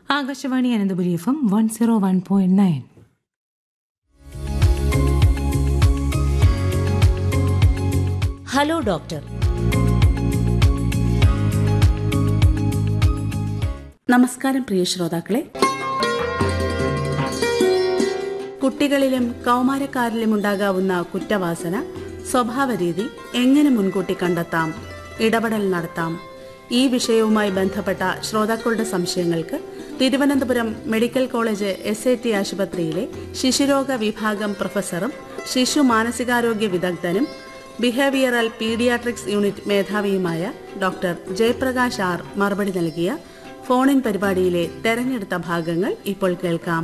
Akashvani Ananthapuri F M one zero one point nine hello doctor നമസ്കാരം പ്രിയ ശ്രോതാക്കളെ കുട്ടികളിലും കൗമാരക്കാരിലും ഉണ്ടാകാവുന്ന കുറ്റവാസന സ്വഭാവരീതി എങ്ങനെ മുൻകൂട്ടി കണ്ടെത്താം ഇടപെടൽ നടത്താം ഈ വിഷയവുമായി ബന്ധപ്പെട്ട ശ്രോതാക്കളുടെ സംശയങ്ങൾക്ക് Thiruvananthapuram medical college S I T ആശുപത്രിയിലെ ശിശുരോഗ വിഭാഗം പ്രൊഫസറും ശിശു മാനസികാരോഗ്യ വിദഗ്ധനും ബിഹേവിയറൽ പീഡിയാട്രിക്സ് യൂണിറ്റ് മേധാവിയുമായ ഡോക്ടർ ജയപ്രകാശ് ആർ മറുപടി നൽകിയ ഫോണിൻ പരിപാടിയിലെ തെരഞ്ഞെടുത്ത ഭാഗങ്ങൾ ഇപ്പോൾ കേൾക്കാം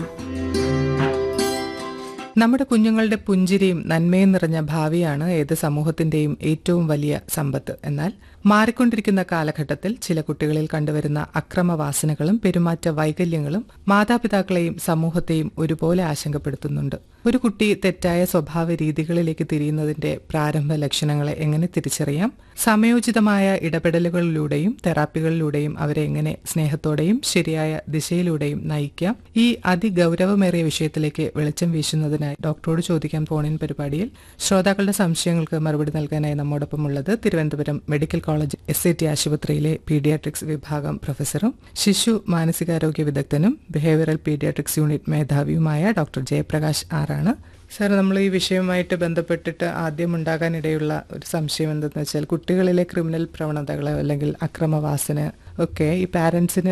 നമ്മുടെ കുഞ്ഞുങ്ങളുടെ പുഞ്ചിരിയും നന്മയും നിറഞ്ഞ ഭാവിയാണ് ഏത് സമൂഹത്തിന്റെയും ഏറ്റവും വലിയ സമ്പത്ത് എന്നാൽ മാറിക്കൊണ്ടിരിക്കുന്ന കാലഘട്ടത്തിൽ ചില കുട്ടികളിൽ കണ്ടുവരുന്ന അക്രമവാസനകളും പെരുമാറ്റ വൈകല്യങ്ങളും മാതാപിതാക്കളെയും സമൂഹത്തെയും ഒരുപോലെ ആശങ്കപ്പെടുത്തുന്നുണ്ട് ഒരു കുട്ടി തെറ്റായ സ്വഭാവ രീതികളിലേക്ക് തിരിയുന്നതിന്റെ പ്രാരംഭ ലക്ഷണങ്ങളെ എങ്ങനെ തിരിച്ചറിയാം സമയോചിതമായ ഇടപെടലുകളിലൂടെയും തെറാപ്പികളിലൂടെയും അവരെ എങ്ങനെ സ്നേഹത്തോടെയും ശരിയായ ദിശയിലൂടെയും നയിക്കാം ഈ അതിഗൗരവമേറിയ വിഷയത്തിലേക്ക് വെളിച്ചം വീശുന്നതിനായി ഡോക്ടറോട് ചോദിക്കാൻ ഫോണിൻ പരിപാടിയിൽ ശ്രോതാക്കളുടെ സംശയങ്ങൾക്ക് മറുപടി നൽകാനായി നമ്മോടൊപ്പം ഉള്ളത് Thiruvananthapuram medical college S I T ആശുപത്രിയിലെ പീഡിയാട്രിക്സ് വിഭാഗം പ്രൊഫസറും ശിശു മാനസികാരോഗ്യ വിദഗ്ധനും ബിഹേവിയറൽ പീഡിയാട്രിക്സ് യൂണിറ്റ് മേധാവിയുമായ ഡോക്ടർ ജയപ്രകാശ് ആറാണ് സാർ നമ്മൾ ഈ വിഷയവുമായിട്ട് ബന്ധപ്പെട്ടിട്ട് ആദ്യം ഉണ്ടാകാനിടയുള്ള ഒരു സംശയം എന്തെന്ന് വെച്ചാൽ കുട്ടികളിലെ ക്രിമിനൽ പ്രവണതകൾ അല്ലെങ്കിൽ അക്രമവാസന ഒക്കെ ഈ പാരന്റ്സിന്